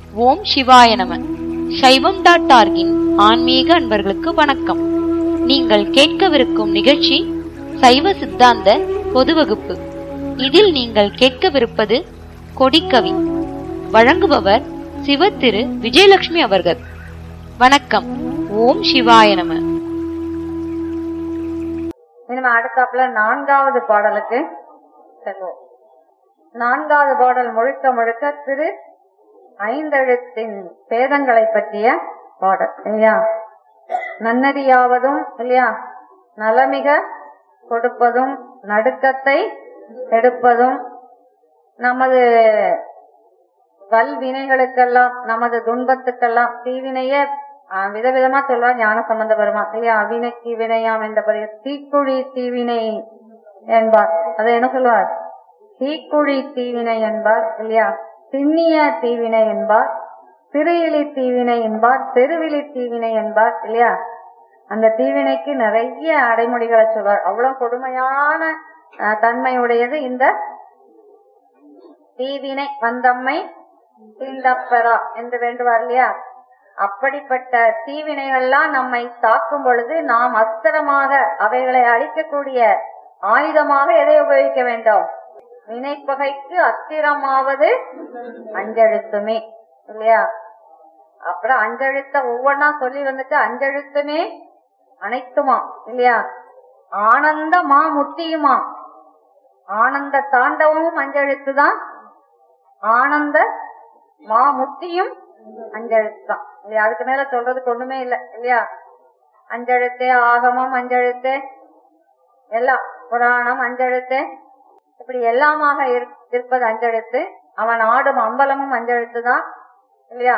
ஓம் சிவாய நம சைவம் டாட் ஆர்கின் ஆன்மீக அன்பர்களுக்கு வணக்கம் நீங்கள் கேட்கவிருக்கும் நிகழ்ச்சி சைவ சித்தாந்த பொது வகுப்பு இதில் நீங்கள் கேட்கவிருப்பது கொடிக்கவி வழங்குபவர் சிவ திரு விஜயலட்சுமி அவர்கள் வணக்கம் ஓம் சிவாய நம இனிமே அடுத்தாப்புல நான்காவது பாடலுக்கு செல்வோம் நான்காவது பாடல் முழுக்க முழுக்க திரு ஐந்தெழுத்தின் பேதங்களை பற்றிய பாடல் இல்லையா நன்னறியாவதும் இல்லையா நலமிக கொடுப்பதும் நடுக்கத்தை எடுப்பதும் நமது வல்வினைகளுக்கெல்லாம் நமது துன்பத்துக்கெல்லாம் தீவினையே ஆஹ், விதவிதமா சொல்றார் ஞான சம்பந்த பெருமா இல்லையா அவினைக்கு வினையாம் என்றபடி தீக்குழி தீவினை என்பார் அதை என்ன சொல்வார் தீக்குழி தீவினை என்பார் இல்லையா திண்ணிய தீவினை என்பார் திருவிழி தீவினை என்பார் தெருவிழி தீவினை என்பார் இல்லையா அந்த தீவினைக்கு நிறைய அடைமொழிகளை சொல்வார் அவ்வளவு கொடுமையான ஆஹ், தன்மையுடையது இந்த தீவினை வந்தம்மை தீண்டப்பெறா என்று வேண்டுவார் இல்லையா அப்படிப்பட்ட தீவினைகள்லாம் நம்மை தாக்கும் பொழுது நாம் அஸ்திரமாக அவைகளை அழிக்கக்கூடிய ஆயுதமாக எதை உபயோகிக்க வேண்டும் வினைப்பகைக்கு அத்திரமாவது அஞ்செழுத்துமே இல்லையா அப்புறம் அஞ்செழுத்த ஒவ்வொன்னா சொல்லி வந்துட்டு அஞ்செழுத்துமே அனைத்துமா இல்லையா ஆனந்த மா முத்தியுமா ஆனந்த தாண்டவமும் அஞ்செழுத்து தான் ஆனந்த மா முத்தியும் அஞ்செழுத்து தான் இல்லையா அதுக்கு மேல சொல்றதுக்கு ஒண்ணுமே இல்ல இல்லையா அஞ்செழுத்தே ஆகமம் அஞ்செழுத்தே எல்லாம் புராணம் அஞ்செழுத்தே இப்படி எல்லாமாக இருப்- இருப்பது அஞ்செழுத்து அவன் ஆடும் அம்பலமும் அஞ்செழுத்து தான் இல்லையா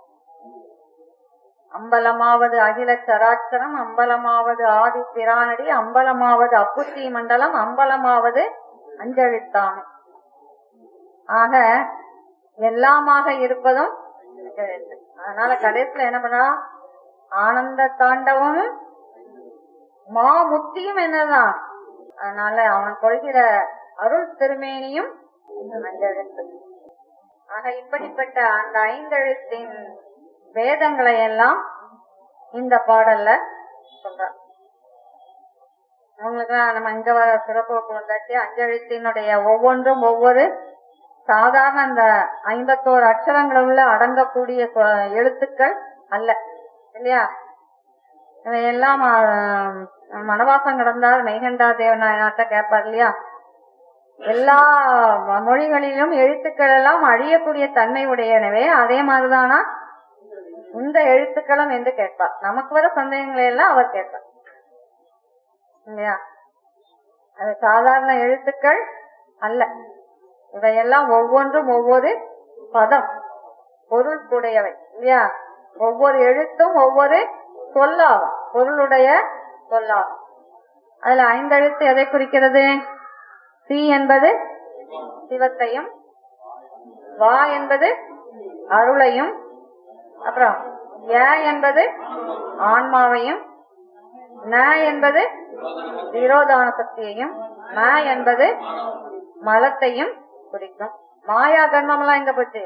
அம்பலமாவது அகில சராச்சரம் அம்பலமாவது ஆதி பிரானடி அம்பலமாவது அப்புத்தி மண்டலம் அம்பலமாவது அஞ்செழுத்தாமை ஆக எல்லாமாக இருப்பதும் அஞ்செழுத்து அதனால கடைசியில என்ன பண்ணா ஆனந்த தாண்டவமும் மா முத்தியும் என்னதான் அதனால அவன் கொள்கிற அருள் திருமேனியும் அஞ்செழுத்து ஆக இப்படிப்பட்ட அந்த ஐந்தெழுத்தின் வேதங்களை எல்லாம் இந்த பாடல்ல சொல்றான் உங்களுக்கு நம்ம இங்க வர சிறப்பு வந்தாச்சு அஞ்செழுத்தினுடைய ஒவ்வொன்றும் ஒவ்வொரு சாதாரண அந்த ஐம்பத்தோரு அக்ஷரங்களுள்ள அடங்கக்கூடிய சொ- எழுத்துக்கள் அல்ல இல்லையா இவையெல்லாம் ஆஹ், மனவாசம் கடந்தால் மெய்கண்டா தேவநாயனாட்ட கேட்பார் இல்லையா எல்லா மொழிகளிலும் எழுத்துக்கள் எல்லாம் அழியக்கூடிய தன்மை உடையனவே அதே மாதிரிதானா இந்த எழுத்துக்களும் என்று கேட்பார் நமக்கு வர சந்தேகங்களை எல்லாம் அவர் கேட்பார் இல்லையா அது சாதாரண எழுத்துக்கள் அல்ல இவையெல்லாம் ஒவ்வொன்றும் ஒவ்வொரு பதம் பொருள் கூடையவை இல்லையா ஒவ்வொரு எழுத்தும் ஒவ்வொரு சொல்லாகும் பொருளுடைய சொல்லாகும் அதுல ஐந்தெழுத்து எதை குறிக்கிறது சி என்பது சிவத்தையும் வா என்பது அருளையும் அப்புறம் ய என்பது ஆன்மாவையும் ந என்பது விரோதான சக்தியையும் ம என்பது மலத்தையும் குறிக்கும் மாயா கர்மம் எல்லாம் எங்க போச்சு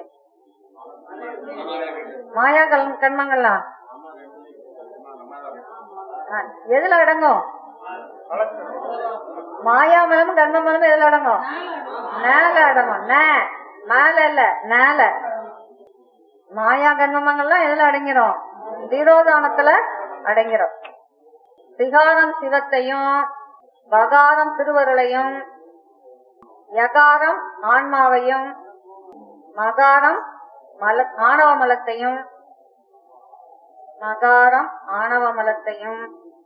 மாயா கல்- கர்மங்கள்லாம் ஆ, எதுல அடங்கும் மாயாமலமும் கர்மமலமும் எதுல அடங்கும் மேல அடங்கும் ந மேல இல்ல நேல மாயா கர்மங்கள்லாம் எதுல அடங்கிரும் திரோதானத்துல அடங்கிரும் சிகாரம் சிவத்தையும் வகாரம் திருவருளையும் யகாரம் ஆன்மாவையும் மகாரம் மல ஆணவ மலத்தையும் மகாரம் ஆணவ மலத்தையும்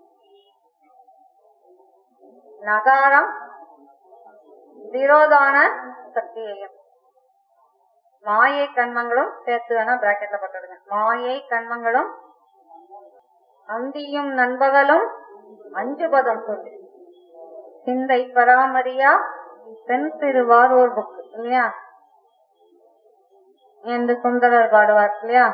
நகாரம் விரோதான சக்தியையும் மாயை கண்மங்களும் சேர்த்து வேணா பிராக்கெட்ல போட்டுடுங்க மாயை கண்மங்களும் அந்தியும் நண்பகலும் அஞ்சு பதம் சொல்லு சிந்தை பராமரியா பெண் திருவாரூர் புக் இல்லையா என்று சுந்தரர் பாடுவார் இல்லையா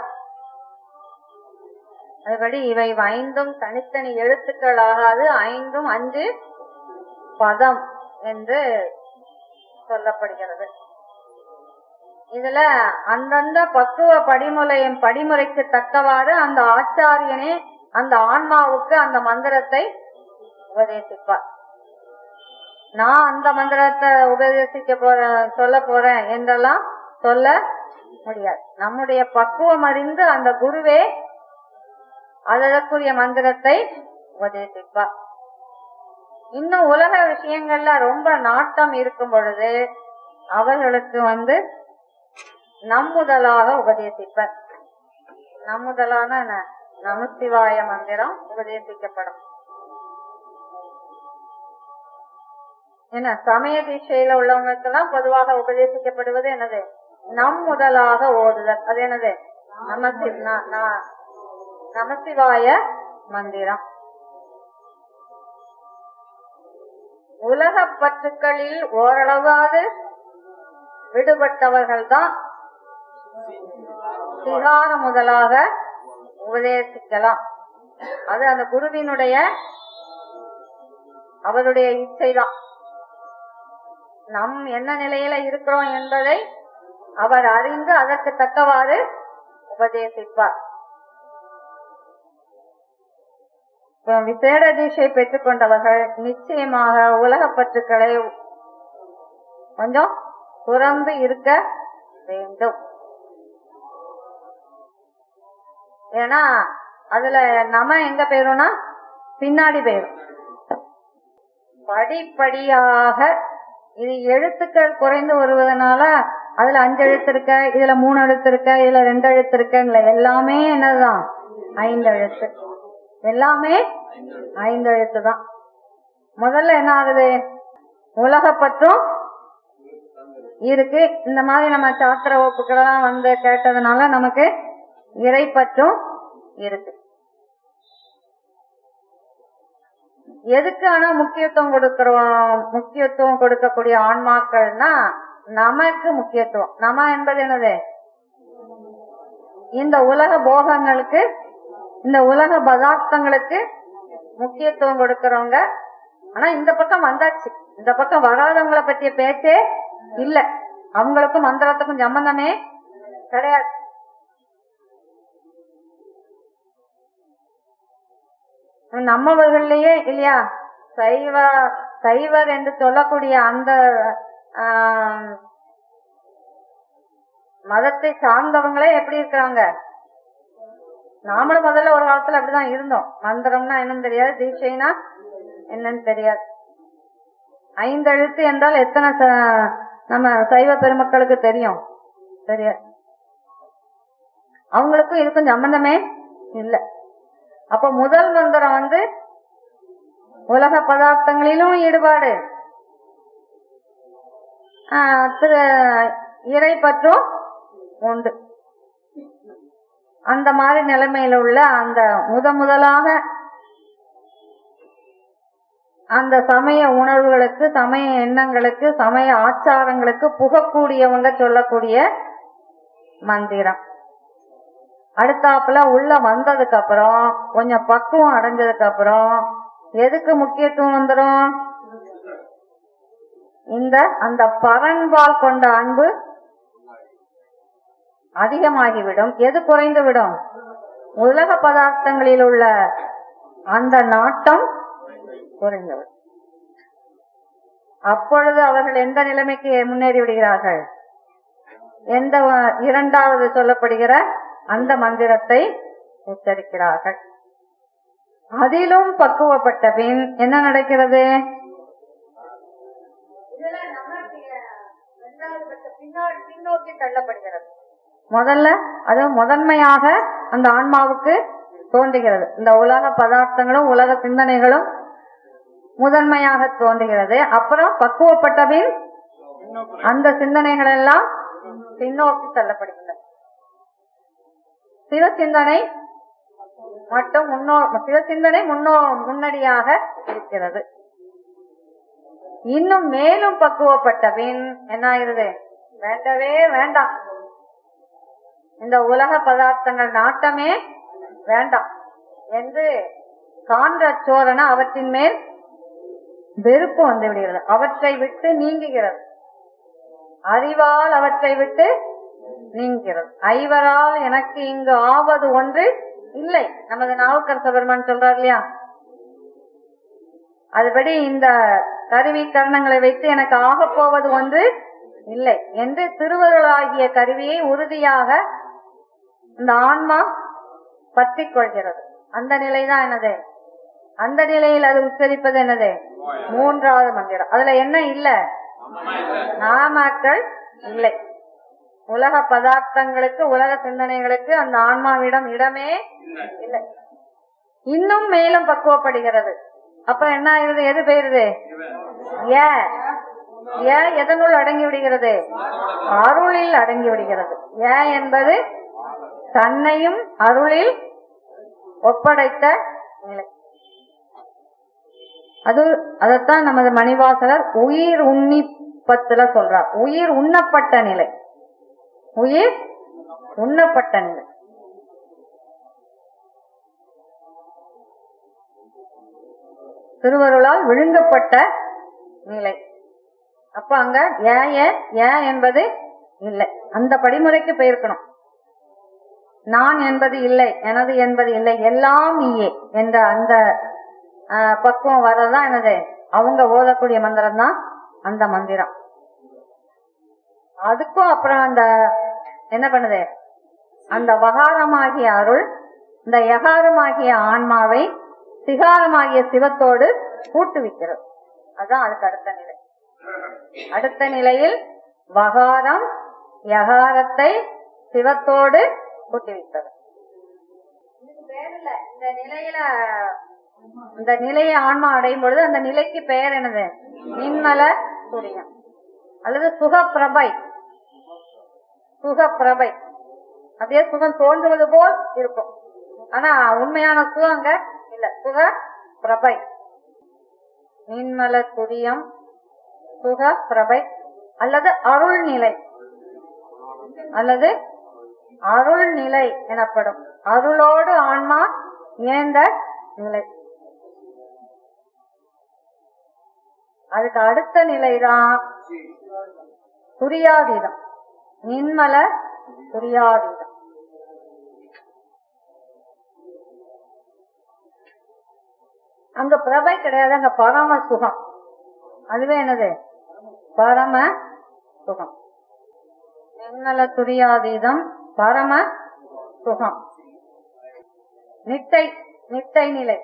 அதுபடி இவை ஐந்தும் தனித்தனி எழுத்துக்கள் ஆகாது ஐந்தும் அஞ்சு பதம் என்று சொல்லப்படுகிறது இதுல அந்தந்த பக்குவ படிமுறையும் படிமுறைக்கு தக்கவாறு அந்த ஆச்சாரியனே அந்த ஆன்மாவுக்கு அந்த மந்திரத்தை உபதேசிப்பார் நான் அந்த மந்திரத்தை உபதேசிக்க போறேன் சொல்ல போறேன் என்றெல்லாம் சொல்ல முடியாது நம்முடைய பக்குவம் அறிந்து அந்த குருவே அதற்குரிய மந்திரத்தை உபதேசிப்பார் இன்னும் உலக விஷயங்கள்ல ரொம்ப நாட்டம் இருக்கும் பொழுது அவர்களுக்கு வந்து நம்முதலாக உபதேசிப்பர் நம்முதலான என்ன? நமசிவாய மந்திரம் உபதேசிக்கப்படும் என்ன சமய தீட்சையில உள்ளவங்களுக்கு எல்லாம் பொதுவாக உபதேசிக்கப்படுவது என்னது நம் முதலாக ஓதுதல் அது என்னது நமசி ந- ந- நமசிவாய மந்திரம் உலக பற்றுக்களில் ஓரளவாவது விடுபட்டவர்கள் தான் சிகார முதலாக உபதேசிக்கலாம் அது அந்த குருவினுடைய அவருடைய இச்சைதான் நம் என்ன நிலையில இருக்கிறோம் என்பதை அவர் அறிந்து அதற்கு தக்கவாறு உபதேசிப்பார் இப்ப விசேட தீட்சை பெற்றுக்கொண்டவர்கள் நிச்சயமாக உலக பற்றுக்களை கொஞ்சம் துறந்து இருக்க வேண்டும் ஏன்னா அதுல நம்ம எங்க போயிரும்னா பின்னாடி போயிரும் படிப்படியாக இது எழுத்துக்கள் குறைந்து வருவதனால அதுல அஞ்சு எழுத்து இருக்க இதுல மூணு எழுத்து இருக்க இதுல ரெண்டு எழுத்து இருக்க எல்லாமே என்னதுதான் ஐந்து எழுத்து எல்லாமே ஐந்து எழுத்து தான் முதல்ல என்ன ஆகுது உலக பற்றும் இருக்கு இந்த மாதிரி நம்ம சாத்திர வகுப்புகளெல்லாம் வந்து கேட்டதுனால நமக்கு இறை பற்றும் இருக்கு எதுக்கு ஆனா முக்கியத்துவம் கொடுக்கிறோம் முக்கியத்துவம் கொடுக்கக்கூடிய ஆன்மாக்கள்னா நமக்கு முக்கியத்துவம் நம என்பது என்னது இந்த உலக போகங்களுக்கு இந்த உலக பதார்த்தங்களுக்கு முக்கியத்துவம் கொடுக்கறவங்க ஆனா இந்த பக்கம் வந்தாச்சு இந்த பக்கம் வராதவங்கள பத்திய பேச்சே இல்ல அவங்களுக்கும் மந்திரத்துக்கும் சம்பந்தமே கிடையாது நம்மவர்கள்லயே இல்லையா சைவ சைவர் என்று சொல்லக்கூடிய அந்த ஆம், மதத்தை சார்ந்தவங்களே எப்படி இருக்கிறாங்க நாமளும் முதல்ல ஒரு காலத்துல அப்படிதான் இருந்தோம் மந்திரம்னா என்னன்னு தெரியாது தீட்சைனா என்னன்னு தெரியாது ஐந்து எழுத்து என்றால் எத்தனை ச- நம்ம சைவ பெருமக்களுக்கு தெரியும் தெரியாது அவங்களுக்கும் இதுக்கும் சம்பந்தமே இல்ல அப்ப முதல் மந்திரம் வந்து உலக பதார்த்தங்களிலும் ஈடுபாடு ஆஹ் திரு இறை பற்றும் உண்டு அந்த மாதிரி நிலைமையில உள்ள அந்த முத முதலாக அந்த சமய உணர்வுகளுக்கு சமய எண்ணங்களுக்கு சமய ஆச்சாரங்களுக்கு புகக்கூடியவங்க சொல்லக்கூடிய மந்திரம் அடுத்தாப்புல உள்ள வந்ததுக்கு அப்புறம் கொஞ்சம் பக்குவம் அடைஞ்சதுக்கு அப்புறம் எதுக்கு முக்கியத்துவம் வந்துடும் இந்த அந்த பரன்பால் கொண்ட அன்பு அதிகமாகிவிடும் எது குறைந்து விடும் உலக பதார்த்தங்களில் உள்ள அந்த நாட்டம் குறைந்துவிடும் அப்பொழுது அவர்கள் எந்த நிலைமைக்கு முன்னேறி விடுகிறார்கள் எந்த வ- இரண்டாவது சொல்லப்படுகிற அந்த மந்திரத்தை உச்சரிக்கிறார்கள் அதிலும் பக்குவப்பட்ட பின் என்ன நடக்கிறது பின்னோக்கி தள்ளப்படுகிறது முதல்ல அது முதன்மையாக அந்த ஆன்மாவுக்கு தோன்றுகிறது இந்த உலக பதார்த்தங்களும் உலக சிந்தனைகளும் முதன்மையாக தோன்றுகிறது அப்புறம் பக்குவப்பட்ட பின் அந்த சிந்தனைகள் எல்லாம் பின்னோக்கி தள்ளப்படுகின்றன சிவ சிந்தனை மட்டும் முன்னோ சிவ சிந்தனை முன்னோ முன்னடியாக இருக்கிறது இன்னும் மேலும் பக்குவப்பட்ட பின் என்ன ஆயிருது வேண்டவே வேண்டாம் இந்த உலக பதார்த்தங்கள் நாட்டமே வேண்டாம் என்று காண்ற சோரன அவற்றின் மேல் வெறுப்பு வந்து விடுகிறது அவற்றை விட்டு நீங்குகிறது அறிவால் அவற்றை விட்டு நீங்கிறது ஐவரால் எனக்கு இங்கு ஆவது ஒன்று இல்லை நமது நாவுக்கரச பெருமான் சொல்றார் இல்லையா அதுபடி இந்த கருவி கரணங்களை வைத்து எனக்கு ஆகப் போவது ஒன்று இல்லை என்று திருவருளாகிய கருவியை உறுதியாக இந்த ஆன்மா பற்றி கொள்கிறது அந்த நிலைதான் என்னது அந்த நிலையில் அது உச்சரிப்பது என்னது மூன்றாவது மந்திரம் அதுல என்ன இல்ல நாமாக்கள் இல்லை உலக பதார்த்தங்களுக்கு உலக சிந்தனைகளுக்கு அந்த ஆன்மாவிடம் இடமே இல்லை இன்னும் மேலும் பக்குவப்படுகிறது அப்ப என்ன ஆயிருது எது பெயருது ஏ ஏ எதனுள் அடங்கி விடுகிறது அருளில் அடங்கி விடுகிறது ஏ என்பது தன்னையும் அருளில் ஒப்படைத்த நிலை அது அதத்தான் நமது மணிவாசகர் உயிர் உன்னிப்பத்துல சொல்றார் உயிர் உண்ணப்பட்ட நிலை உயிர் உண்ணப்பட்ட நிலை திருவருளால் விழுங்கப்பட்ட நிலை அப்ப அங்க ஏ ஏ ஏ என்பது இல்லை அந்த படிமுறைக்கு போயிருக்கணும் நான் என்பது இல்லை எனது என்பது இல்லை எல்லாம் நீயே என்ற அந்த ஆஹ், பக்குவம் வர்றதுதான் என்னது அவங்க ஓதக்கூடிய மந்திரம் தான் அந்த மந்திரம் அதுக்கும் அப்புறம் அந்த என்ன பண்ணுது அந்த வகாரமாகிய அருள் இந்த யகாரமாகிய ஆன்மாவை சிகாரமாகிய சிவத்தோடு கூட்டுவிக்கிறது அதான் அதுக்கு அடுத்த நிலை அடுத்த நிலையில் வகாரம் யகாரத்தை சிவத்தோடு கூட்டுவித்தது இந்த நிலையில இந்த நிலையை ஆன்மா அடையும் பொழுது அந்த நிலைக்கு பெயர் என்னது நின்மல சூரியம் அல்லது சுகப்பிரபை சுகப்பிரபை அப்படியே சுகம் தோன்றுவது போல் இருக்கும் ஆனா உண்மையான சுகம் அங்க இல்ல சுக பிரபை நின்மல துரியம் சுக பிரபை அல்லது அருள் நிலை அல்லது அருள் நிலை எனப்படும் அருளோடு ஆன்மா இணைந்த நிலை அதுக்கு அடுத்த நிலைதான் துரியாதீதம் நின்மல துரியாதீதம் அங்க பிரபை கிடையாது அங்க பரம சுகம் அதுவே என்னது பரம சுகம் நின்னல துரியாதீதம் பரம சுகம் நிட்டை நிட்டை நிலை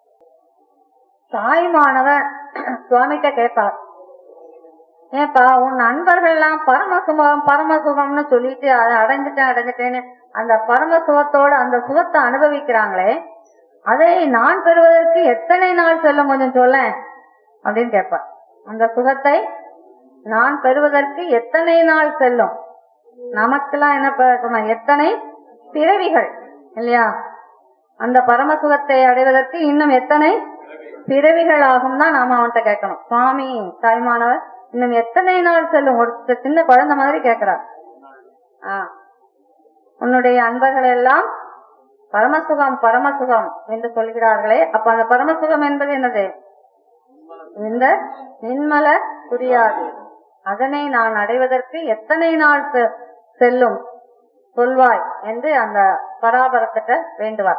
தாய்மானவன் சுவாமிகிட்ட கேட்பார் ஏப்பா உன் நண்பர்கள் எல்லாம் பரமசுகம் பரமசுகம்னு சொல்லிட்டு அதை அடைஞ்சிட்டேன் அடைஞ்சிட்டேன்னு அந்த பரமசுகத்தோட அந்த சுகத்தை அனுபவிக்கிறாங்களே அதை நான் பெறுவதற்கு எத்தனை நாள் செல்லும் கொஞ்சம் சொல்ல அப்படின்னு கேட்பார் அந்த சுகத்தை நான் பெறுவதற்கு எத்தனை நாள் செல்லும் நமக்கெல்லாம் என்ன பார்க்கணும் எத்தனை பிறவிகள் இல்லையா அந்த பரமசுகத்தை அடைவதற்கு இன்னும் எத்தனை பிறவிகள் ஆகும் தான் நாம அவன்கிட்ட கேட்கணும் சுவாமி தாய்மானவர் இன்னும் எத்தனை நாள் செல்லும் ஒரு சி- சின்ன குழந்தை மாதிரி கேட்கிறார் ஆ. உன்னுடைய அன்பர்கள் எல்லாம் பரமசுகம் பரமசுகம் என்று சொல்கிறார்களே அப்ப அந்த பரமசுகம் என்பது என்னது இந்த நின்மல புரியாது அதனை நான் அடைவதற்கு எத்தனை நாள் செ- செல்லும் சொல்வாய் என்று அந்த பராபரத்திட்ட வேண்டுவார்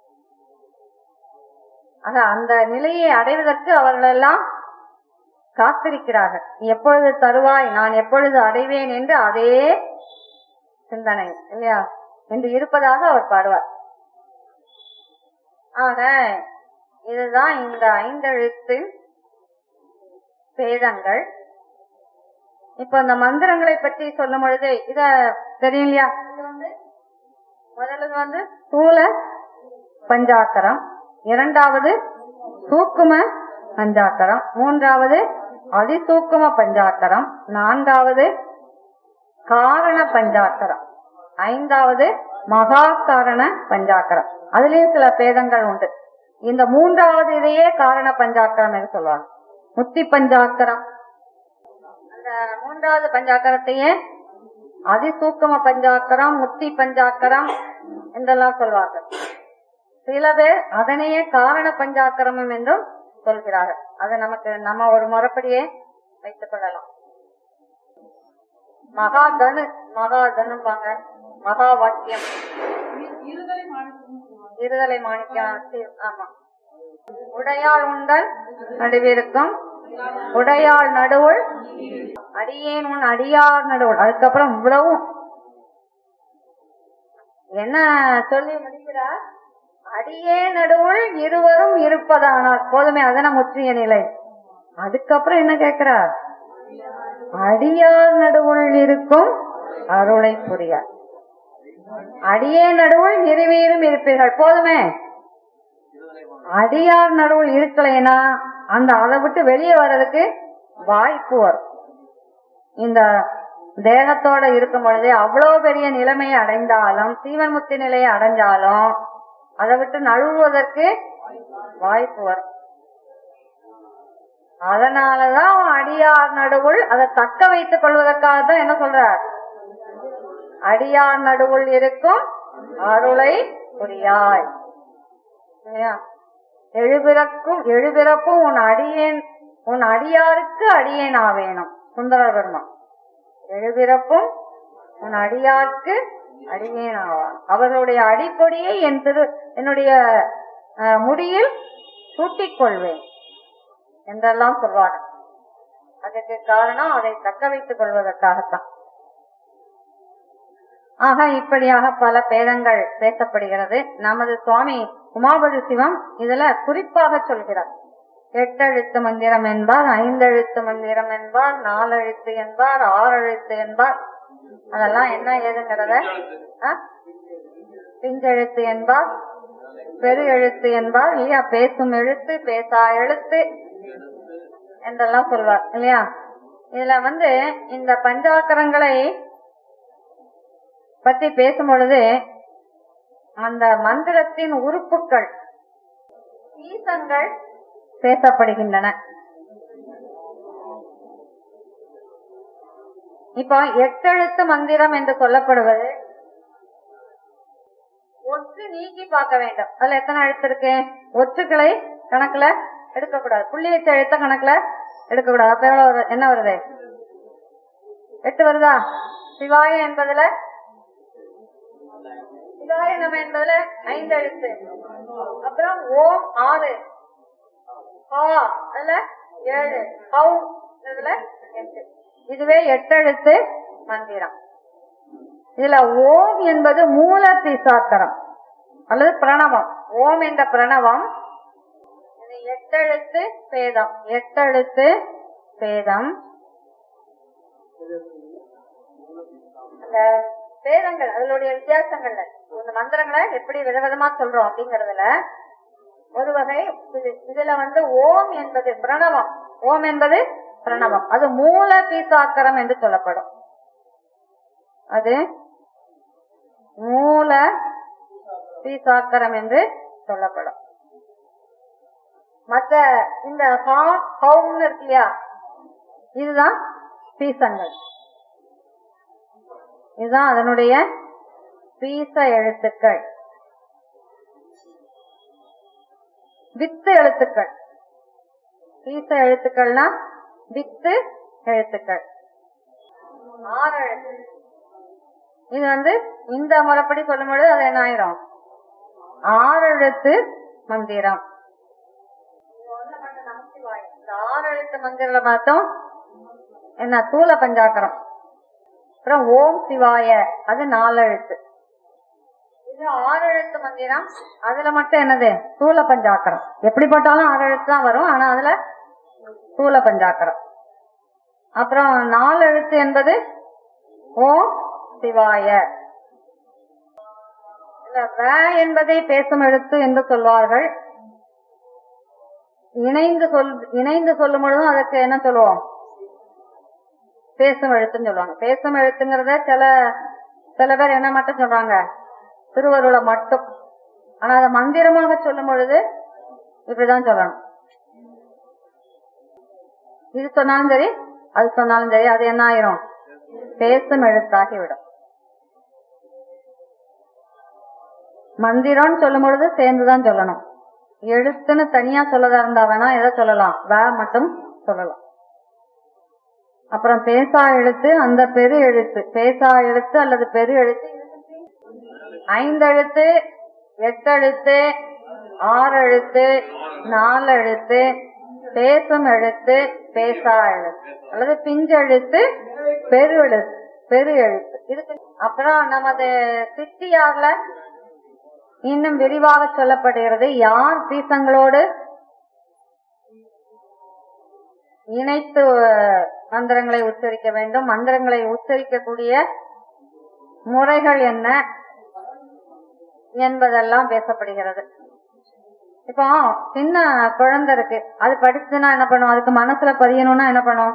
ஆக அந்த நிலையை அடைவதற்கு அவர்கள் எல்லாம் காத்திருக்கிறார்கள் நீ எப்பொழுது தருவாய் நான் எப்பொழுது அடைவேன் என்று அதே சிந்தனை இல்லையா என்று இருப்பதாக அவர் பாடுவார் ஆக இதுதான் இந்த ஐந்தெழுத்து பேதங்கள் இப்ப இந்த மந்திரங்களை பற்றி சொல்லும் பொழுது இத தெரியும் இல்லையா இது வந்து முதல்ல வந்து ஸ்தூல பஞ்சாக்கரம் இரண்டாவது சூக்கும பஞ்சாக்கரம் மூன்றாவது அதிசூக்கும பஞ்சாக்கரம் நான்காவது காரண பஞ்சாக்கரம் ஐந்தாவது மகா காரண பஞ்சாக்கரம் அதுலயும் சில பேதங்கள் உண்டு இந்த மூன்றாவது இதையே காரண பஞ்சாக்கரம் என்று சொல்லுவாங்க முத்தி பஞ்சாக்கரம் அந்த மூன்றாவது பஞ்சாக்கரத்தையே அதிசூக்கும பஞ்சாக்கரம் முத்தி பஞ்சாக்கரம் என்றெல்லாம் சொல்வார்கள் சில பேர் அதனையே காரண பஞ்சாக்கரமம் என்றும் சொல்கிறார்கள் அது நமக்கு நம்ம ஒரு முறைப்படியே வைத்துக் கொள்ளலாம் மகாதனு மகாதனும்பாங்க மகா வாக்கியம் இருதலை மாணிக்கம் சி- ஆமா உடையாள் உண்டல் நடுவிருக்கும் உடையாள் நடுவுள் அடியேன் உன் அடியார் நடுவுள் அதுக்கப்புறம் இவ்வளவும் என்ன சொல்லி முடிக்கிறார் அடியே நடுவுள் இருவரும் இருப்பதானால் போதுமே அதன முற்றிய நிலை அதுக்கப்புறம் என்ன கேட்கிறார் அடியார் நடுவுள் இருக்கும் அருளை புரியார் அடியே நடுவுள் இருவீரும் இருப்பீர்கள் போதுமே அடியார் நடுவுள் இருக்கலைன்னா அந்த அதை விட்டு வெளியே வர்றதுக்கு வாய்ப்பு வரும் இந்த தேகத்தோட இருக்கும் பொழுதே அவ்வளவு பெரிய நிலைமையை அடைந்தாலும் சீவன்முக்தி நிலையை அடைஞ்சாலும் அதை விட்டு நழுவுவதற்கு வாய்ப்பு வரும் அதனாலதான் அவன் அடியார் நடுவுள் அதை தக்க வைத்துக் கொள்வதற்காக தான் என்ன சொல்றார் அடியார் நடுவுள் இருக்கும் அருளை புரியாய் இல்லையா? எழுபிறக்கும் எழுபிறப்பும் உன் அடியேன் உன் அடியாருக்கு அடியேன் ஆவேணும் சுந்தரர் பெருமான் எழுபிறப்பும் உன் அடியாருக்கு அடியேன் ஆவான் அவர்களுடைய அடிப்பொடியை என் திரு என்னுடைய அஹ், முடியில் சூட்டிக் கொள்வேன் என்றெல்லாம் சொல்வார்கள் அதற்கு காரணம் அதை தக்க வைத்துக் கொள்வதற்காகத்தான் ஆக இப்படியாக பல பேதங்கள் பேசப்படுகிறது நமது சுவாமி உமாபதி சிவம் இதுல குறிப்பாக சொல்கிறார் எட்டெழுத்து மந்திரம் என்பார் ஐந்தெழுத்து மந்திரம் என்பார் நாலெழுத்து என்பார் ஆறெழுத்து என்பார் அதெல்லாம் என்ன ஏதுங்கிறத ஆ? பிஞ்செழுத்து என்பார் பெரு எழுத்து என்பார் இல்லையா பேசும் எழுத்து பேசா எழுத்து என்றெல்லாம் சொல்வார் இல்லையா இதுல வந்து இந்த பஞ்சாக்கரங்களை பத்தி பேசும் பொழுது அந்த மந்திரத்தின் உறுப்புகள் ஈசங்கள் பேசப்படுகின்றன இப்போ எட்டெழுத்து மந்திரம் என்று சொல்லப்படுவது ஒற்று நீக்கி பார்க்க வேண்டும் அதுல எத்தனை எழுத்து இருக்கு ஒற்றுக்களை கணக்குல எடுக்கக்கூடாது புள்ளி வச்ச எழுத்த கணக்குல எடுக்கக்கூடாது அப்ப எவ்வளவு வரு- என்ன வருது எட்டு வருதா சிவாய என்பதுல சிவாய நம என்பதுல ஐந்து எழுத்து அப்புறம் ஓம் ஆறு ஆ அதுல ஏழு ஹவு இதுல எட்டு இதுவே எட்டெழுத்து மந்திரம் இதுல ஓம் என்பது மூல பிசாக்கரம் அல்லது பிரணவம் ஓம் என்ற பிரணவம் இது எட்டெழுத்து பேதம் எட்டெழுத்து பேதம் அந்த பேதங்கள் அதனுடைய வித்தியாசங்கள்ல இந்த மந்திரங்களை எப்படி விதவிதமா சொல்றோம் அப்படிங்கறதுல ஒரு வகை இது இதுல வந்து ஓம் என்பது பிரணவம் ஓம் என்பது பிரணவம் அது மூல பீசாக்கரம் என்று சொல்லப்படும் அது மூல பீசாக்கரம் என்று சொல்லப்படும் மற்ற இந்த ஹா ஹவுன்னு இருக்கு இல்லையா இதுதான் பீசங்கள் இதுதான் அதனுடைய பீச எழுத்துக்கள் வித்து எழுத்துக்கள் பீச எழுத்துக்கள்னா வித்து எழுத்துக்கள் ஆறு எழுத்து இது வந்து இந்த முறைப்படி சொல்லும் பொழுது அது என்ன ஆயிரும் ஆறு எழுத்து மந்திரம் இந்த ஆறு எழுத்து மந்திரம் பார்த்தோம் என்ன தூல பஞ்சாக்கரம் அப்புறம் ஓம் சிவாய அது நாலு எழுத்து இது ஆறு எழுத்து மந்திரம் அதுல மட்டும் என்னது தூல பஞ்சாக்கரம் எப்படி போட்டாலும் ஆறு எழுத்து தான் வரும் ஆனா அதுல தூல பஞ்சாக்கரம் அப்புறம் நாலு எழுத்து என்பது ஓம் சிவாய இந்த ர என்பதை பேசும் எழுத்து என்று சொல்வார்கள் இணைந்து சொல் இணைந்து சொல்லும் பொழுதும் அதற்கு என்ன சொல்லுவோம் பேசும் எழுத்துன்னு சொல்லுவாங்க பேசும் எழுத்துங்கிறத சில சில பேர் என்ன மட்டும் சொல்றாங்க திருவருளை மட்டும் ஆனா அதை மந்திரமாக சொல்லும் பொழுது இப்படிதான் சொல்லணும் இது சொன்னாலும் சரி அது சொன்னாலும் சரி அது என்ன ஆயிரும் பேசும் எழுத்தாகி விடும் மந்திரம்னு சொல்லும் பொழுது சேர்ந்துதான் சொல்லணும் எழுத்துன்னு தனியா சொல்லதா இருந்தா வேணா எதை சொல்லலாம் வே மட்டும் சொல்லலாம் அப்புறம் பேசா எழுத்து அந்த பெரு எழுத்து பேசா எழுத்து அல்லது பெரு எழுத்து ஐந்தெழுத்து எட்டெழுத்து ஆறு எழுத்து நாலு எழுத்து பேசும் எழுத்து பேசா எழுத்து அல்லது பிஞ்செழுத்து பெரு எழுத்து பெரு எழுத்து இதுக்கு அப்புறம் நமது சித்தியார்ல இன்னும் விரிவாக சொல்லப்படுகிறது யார் பீசங்களோடு இணைத்து மந்திரங்களை உச்சரிக்க வேண்டும் மந்திரங்களை உச்சரிக்கக்கூடிய முறைகள் என்ன என்பதெல்லாம் பேசப்படுகிறது இப்போ சின்ன குழந்தை இருக்கு அது படிச்சுன்னா என்ன பண்ணும் அதுக்கு மனசுல பதியணும்னா என்ன பண்ணும்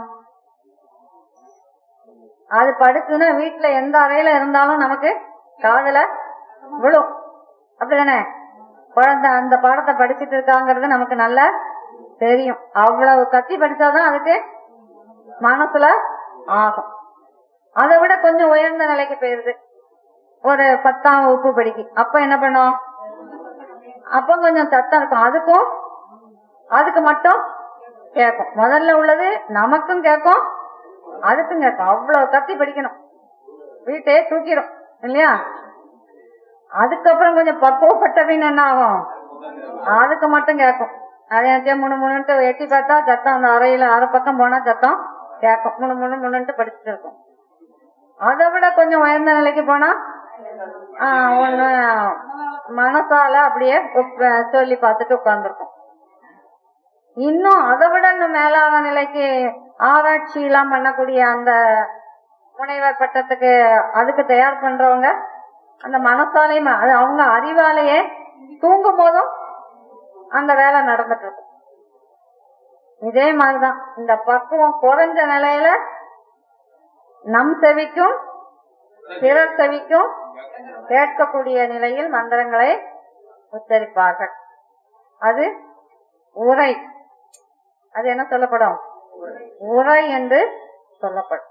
அது படிச்சுன்னா வீட்டுல எந்த அறையில இருந்தாலும் நமக்கு காதுல விழும் அப்படிதானே குழந்தை அந்த பாடத்தை படிச்சுட்டு இருக்காங்கிறது நமக்கு நல்லா தெரியும் அவ்வளவு கத்தி படிச்சாதான் அதுக்கு மனசுல ஆகும் அதை விட கொஞ்சம் உயர்ந்த நிலைக்கு போயிருது ஒரு பத்தாம் வகுப்பு படிக்கு அப்ப என்ன பண்ணும் அப்ப கொஞ்சம் சத்தம் இருக்கும் அதுக்கும் அதுக்கு மட்டும் கேட்கும் முதல்ல உள்ளது நமக்கும் கேட்கும் அதுக்கும் கேட்கும் அவ்வளவு கத்தி படிக்கணும் வீட்டையே தூக்கிடும் இல்லையா அதுக்கப்புறம் கொஞ்சம் பக்குவப்பட்ட பின் என்ன ஆகும் அதுக்கு மட்டும் கேட்கும் அதே மூணு மூணுன்ட்டு எட்டி பார்த்தா சத்தம் அந்த அறையில அரை பக்கம் போனா சத்தம் கேட்கும் மூணு மூணு மூணுன்ட்டு படிச்சுட்டு இருக்கும் அதை விட கொஞ்சம் உயர்ந்த நிலைக்கு போனா ஆஹ் ஒண்ணு மனசால அப்படியே உப்ப- சொல்லி பார்த்துட்டு உட்கார்ந்துருக்கும் இன்னும் அதை விட இன்னும் மேலான நிலைக்கு ஆராய்ச்சி எல்லாம் பண்ணக்கூடிய அந்த முனைவர் பட்டத்துக்கு அதுக்கு தயார் பண்றவங்க அந்த மனசாலையும் அது அவங்க அறிவாலேயே தூங்கும் போதும் அந்த வேலை நடந்துட்டு இருக்கும் இதே மாதிரிதான் இந்த பக்குவம் குறைஞ்ச நிலையில நம் செவிக்கும் பிறர் செவிக்கும் கேட்கக்கூடிய நிலையில் மந்திரங்களை உச்சரிப்பார்கள் அது உரை அது என்ன சொல்லப்படும் உரை என்று சொல்லப்படும்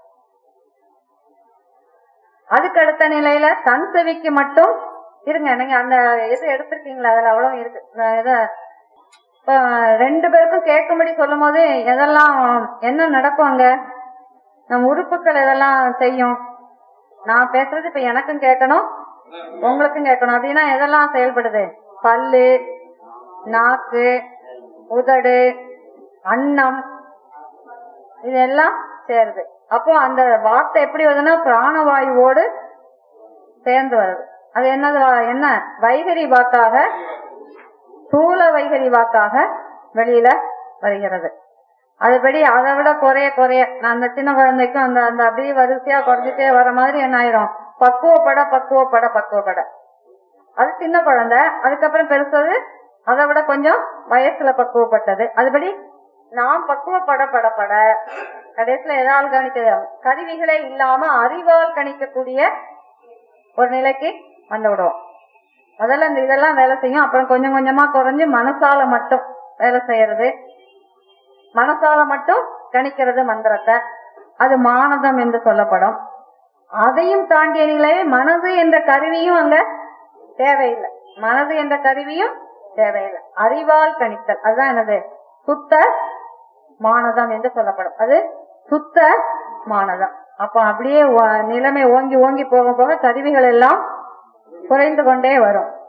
அதுக்கு அடுத்த நிலையில தன் செவிக்கு மட்டும் இருங்க நீங்க அந்த இது எடுத்திருக்கீங்களா அதுல அவ்வளவு இருக்கு நான் இத இப்ப ரெண்டு பேருக்கும் கேட்கும்படி சொல்லும் போது எதெல்லாம் என்ன நடக்கும் அங்க நம் உறுப்புகள் எதெல்லாம் செய்யும் நான் பேசுறது இப்ப எனக்கும் கேட்கணும் உங்களுக்கும் கேட்கணும் அப்படின்னா எதெல்லாம் செயல்படுது பல்லு நாக்கு உதடு அன்னம் இதெல்லாம் சேருது அப்போ அந்த வார்த்தை எப்படி வருதுன்னா பிராணவாயுவோடு சேர்ந்து வருது அது என்னது வா- என்ன வைகரி வாக்காக சூல வைகரி வாக்காக வெளியில வருகிறது அதுபடி அதை விட குறைய குறைய நான் அந்த சின்ன குழந்தைக்கும் அந்த அந்த அப்படியே வரிசையா குறைஞ்சிட்டே வர மாதிரி என்ன ஆயிரும் பக்குவப்பட பக்குவப்பட பக்குவப்பட அது சின்ன குழந்தை அதுக்கப்புறம் பெருசது அதை விட கொஞ்சம் வயசுல பக்குவப்பட்டது அதுபடி நாம் பக்குவப்பட பட பட கடைசியில எதாவது கணிக்கிறது கருவிகளே இல்லாம அறிவால் கணிக்கக்கூடிய ஒரு நிலைக்கு வந்து விடுவோம் முதல்ல இந்த இதெல்லாம் வேலை செய்யும் அப்புறம் கொஞ்சம் கொஞ்சமா குறைஞ்சு மனசால மட்டும் வேலை செய்யறது மனசால மட்டும் கணிக்கிறது மந்திரத்தை அது மானதம் என்று சொல்லப்படும் அதையும் தாண்டிய நிலை மனது என்ற கருவியும் அங்க தேவையில்லை மனது என்ற கருவியும் தேவையில்லை அறிவால் கணித்தல் அதுதான் என்னது சுத்த மானதம் என்று சொல்லப்படும் அது சுத்த மானதம் அப்ப அப்படியே ஓ- நிலைமை ஓங்கி ஓங்கி போக போக கருவிகள் எல்லாம் குறைந்து கொண்டே வரும்